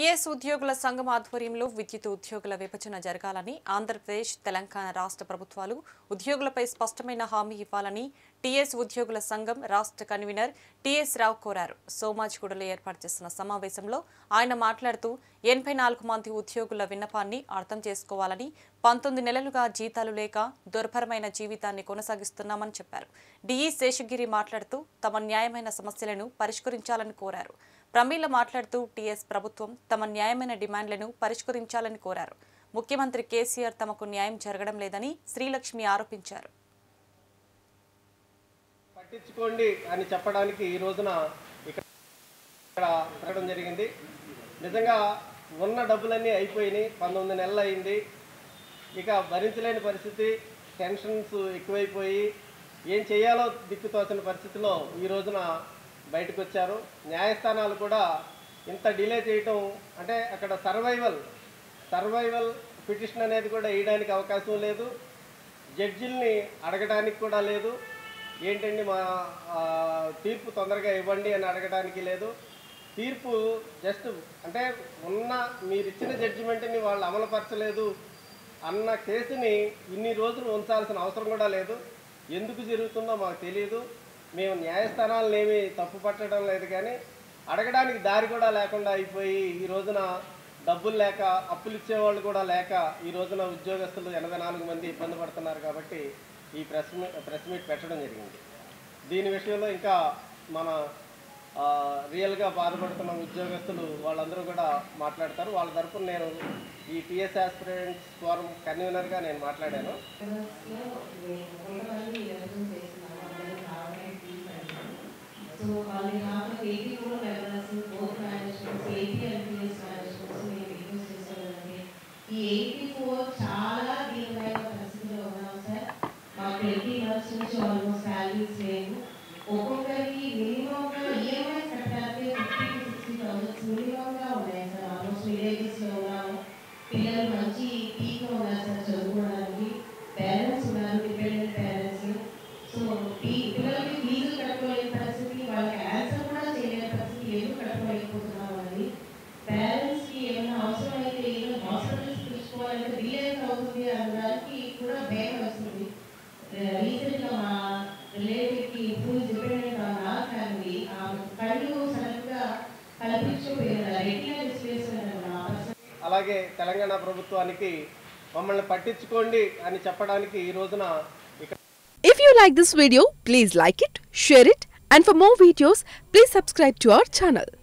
TS ఉద్యోగుల సంఘం ఆధ్వర్యంలో విద్యుత్ ఉద్యోగుల విభజన జరగాలని ఆంధ్రప్రదేశ్ తెలంగాణ రాష్ట్ర ప్రభుత్వాలు ఉద్యోగులపై స్పష్టమైన హామీ ఇవ్వాలని టీఎస్ ఉద్యోగుల సంఘం రాష్ట్ర కన్వీనర్ టీఎస్ రావు కోరారు సోమాజిగూడలో ఏర్పాటు చేసిన సమావేశంలో ఆయన మాట్లాడుతూ ఎనభై నాలుగు మంది ఉద్యోగుల విన్నపాన్ని అర్థం చేసుకోవాలని పంతొమ్మిది నెలలుగా జీతాలు లేక దుర్భరమైన జీవితాన్ని కొనసాగిస్తున్నామని చెప్పారు డిఈ శేషగిరి మాట్లాడుతూ తమ న్యాయమైన సమస్యలను పరిష్కరించాలని కోరారు ప్రమీల మాట్లాడుతూ టీఎస్ ప్రభుత్వం తమ న్యాయమైన డిమాండ్లను పరిష్కరించాలని కోరారు ముఖ్యమంత్రి కేసీఆర్ తమకు న్యాయం జరగడం లేదని శ్రీలక్ష్మి ఆరోపించారు పట్టించుకోండి అని చెప్పడానికి ఈ రోజున ఇక్కడ ఇక్కడ పెట్టడం జరిగింది నిజంగా ఉన్న డబ్బులన్నీ అయిపోయినాయి పంతొమ్మిది నెలలు అయింది ఇక భరించలేని పరిస్థితి టెన్షన్స్ ఎక్కువైపోయి ఏం చేయాలో దిక్కుతోచని పరిస్థితిలో ఈ రోజున బయటకు వచ్చారు న్యాయస్థానాలు కూడా ఇంత డిలే చేయటం అంటే అక్కడ సర్వైవల్ సర్వైవల్ పిటిషన్ అనేది కూడా వేయడానికి అవకాశం లేదు జడ్జిల్ని అడగడానికి కూడా లేదు ఏంటండి మా ఆ, తీర్పు తొందరగా ఇవ్వండి అని అడగడానికి లేదు తీర్పు జస్ట్ అంటే ఉన్న మీరు ఇచ్చిన జడ్జిమెంట్ని వాళ్ళు అమలుపరచలేదు అన్న కేసుని ఇన్ని రోజులు ఉంచాల్సిన అవసరం కూడా లేదు ఎందుకు జరుగుతుందో మాకు తెలియదు మేము న్యాయస్థానాలను ఏమీ తప్పు పట్టడం లేదు కానీ అడగడానికి దారి కూడా లేకుండా అయిపోయి ఈ రోజున డబ్బులు లేక అప్పులు ఇచ్చేవాళ్ళు కూడా లేక ఈ రోజున ఉద్యోగస్తులు ఎనభై నాలుగు మంది ఇబ్బంది పడుతున్నారు కాబట్టి ఈ ప్రెస్ మీ ప్రెస్ మీట్ పెట్టడం జరిగింది దీని విషయంలో ఇంకా మన ఆ, రియల్గా బాధపడుతున్న ఉద్యోగస్తులు వాళ్ళందరూ కూడా మాట్లాడతారు వాళ్ళ తరపున నేను ఈ టీఎస్ ఆస్పిరెంట్స్ ఫోరం కన్వీనర్గా నేను మాట్లాడాను సో వాళ్ళ హాఫ్ ఏపీ కూడా members both managements AP and TS managements మేము రిక్వెస్ట్ చేసేవాళ్ళండి ఈ ఎయిటీ ఫోర్ చాలా దీనిమైన పరిస్థితిలో ఉన్నాం సార్ మా ట్వంటీ మంత్స్ నుంచి ఆల్మోస్ట్ శాలరీస్ లేవు ఒక్కొక్కరికి మినిమంగా ఈఎంఐ కట్టాలంటే ఫిఫ్టీ టు సిక్స్టీ థౌసండ్స్ మినిమంగా ఉన్నాయి సార్ ఆల్మోస్ట్ విలేజెస్లో ఉన్నాము పిల్లలు మంచి పీక్గా ఉన్నారు సార్ చదువుకోవడానికి పేరెంట్స్ ఉన్నారు డిపెండెంట్ పేరెంట్స్ సో ఈ పిల్లలకి ఫీజులు కట్టుకోలేని పరిస్థితి వాళ్ళకి ఆన్సర్ కూడా చేయలేని పరిస్థితి ఎందుకు కట్టుకోలేకపోతున్నాం అని పేరెంట్స్కి ఏమైనా అవసరం అయితే ఏదో హాస్పిటల్స్ తీసుకోవాలంటే బిల్ ఎంత అవుతుంది అనడానికి కూడా భయం వస్తుంది రీసెంట్గా మా రిలేటివ్కి ఫుల్ డిపెండెంట్ ఆన్ ఆ ఫ్యామిలీ ఆ కళ్ళు సడన్గా కల్పించకపోయిన రెటీనా డిస్ప్లేస్మెంట్ ఆ పర్సన్ అలాగే తెలంగాణ ప్రభుత్వానికి మమ్మల్ని పట్టించుకోండి అని చెప్పడానికి ఈ రోజున ఇక్కడ If you like this video, please like it, share it, and for more videos, please subscribe to our channel.